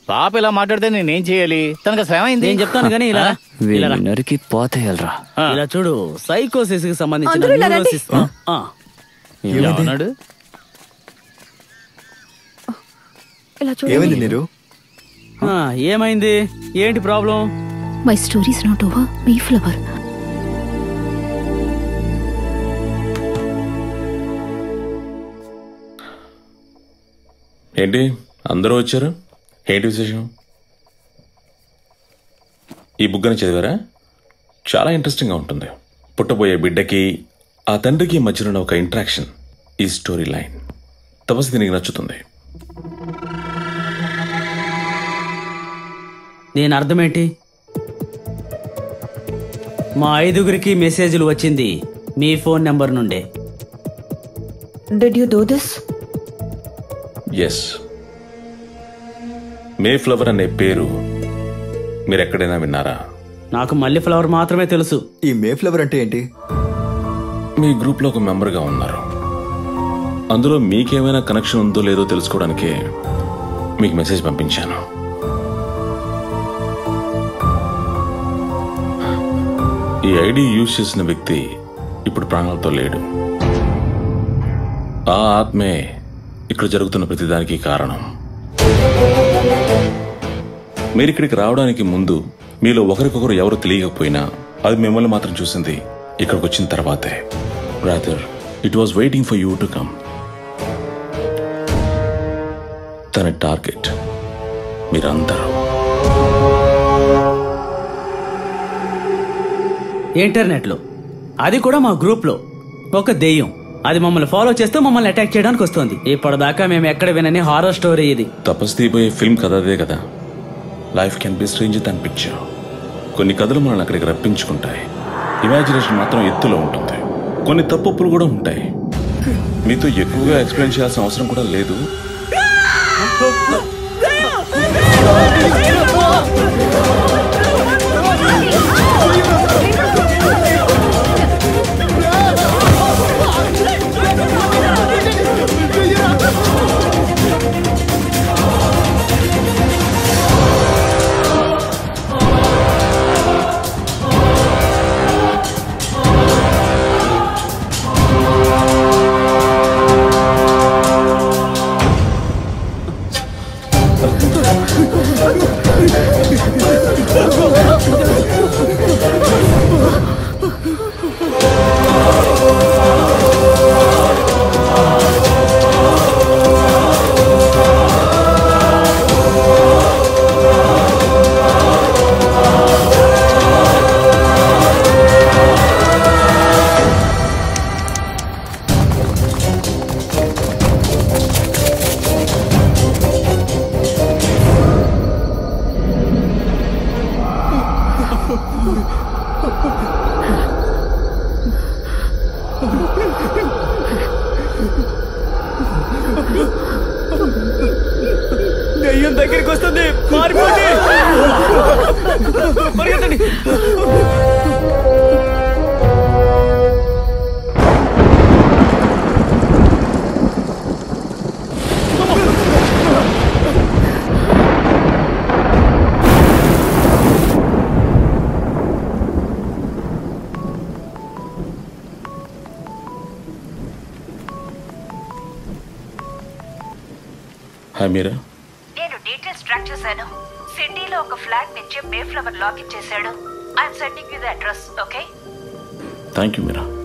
పాప ఇలా మాట్లాడితే నేనేం చేయాలి తనకు అసలు ఏమైంది నేను చెప్తాను కానీ ఇలా రా. ఇలా రా. వీళ్ళు నరికి పోతాయల్రా ఇలా చూడు సైకోసిస్ కి సంబంధించిన అందరూ ఇలా రండి. న్యూరోసిస్ ఆ, ఇలా ఉన్నాడు ఇలా ఏమైంది చూడండి నీరు ఆ, ఏమైంది ఏంటి problem my stories not over మీ ఫ్లవర్ ఏంటి అందరూ వచ్చారు ఏంటి విశేషం ఈ బుగ్గని చదివారా చాలా ఇంట్రెస్టింగ్గా ఉంటుంది పుట్టబోయే బిడ్డకి ఆ తండ్రికి మధ్యలో ఉన్న ఒక ఇంట్రాక్షన్ ఈ స్టోరీ లైన్ తపస్సు దీనికి నచ్చుతుంది దీని అర్థమేంటి మా ఐదుగురికి మెసేజ్లు వచ్చింది మీ ఫోన్ నెంబర్ నుండే did you do this yes May Flower అనే పేరు మీరు ఎక్కడైనా విన్నారా నాకు మల్లె ఫ్లవర్ మాత్రమే తెలుసు ఈ మే ఫ్లేవర్ అంటే ఏంటి మీ గ్రూప్లో ఒక మెంబర్గా ఉన్నారు అందులో మీకేమైనా కనెక్షన్ ఉందో లేదో తెలుసుకోవడానికే మీకు మెసేజ్ పంపించాను ఈ ఐడి యూజ్ చేసిన వ్యక్తి ఇప్పుడు ప్రాణాలతో లేడు ఆ ఆత్మే ఇక్కడ జరుగుతున్న ప్రతిదానికి కారణం మీరు ఇక్కడికి రావడానికి ముందు మీలో ఒకరికొకరు ఎవరు తెలియకపోయినా అది మిమ్మల్ని మాత్రం చూసింది ఇక్కడికి వచ్చిన తర్వాతే rather it was waiting for you to come తన టార్గెట్ మీరందరూ ఇంటర్నెట్లో అది కూడా మా గ్రూప్లో ఒక దెయ్యం అది మమ్మల్ని ఫాలో చేస్తూ మమ్మల్ని అటాక్ చేయడానికి వస్తుంది ఇప్పటిదాకా మేము ఎక్కడ వినని హారర్ స్టోరీ ఇది తపస్సు తీయబోయే ఫిల్మ్ కథ అదే కదా life can be strange than picture కొన్ని కథలు మనల్ని అక్కడికి రప్పించుకుంటాయి ఇమాజినేషన్ మాత్రం ఎత్తులో ఉంటుంది కొన్ని తప్పులు కూడా ఉంటాయి మీతో ఎక్కువగా ఎక్స్ప్లెయిన్ చేయాల్సిన అవసరం కూడా లేదు దెయ్యం దగ్గరికి వస్తుంది మారిపోండి పరిగెత్తండి హాయ్ మీరా నేను డీటెయిల్స్ ట్రాక్ చేశాను సిటీలో ఒక ఫ్లాట్ నుంచి మే ఫ్లవర్ లాక్ ఇచ్చేసాడు I'm sending you the address okay thank you Meera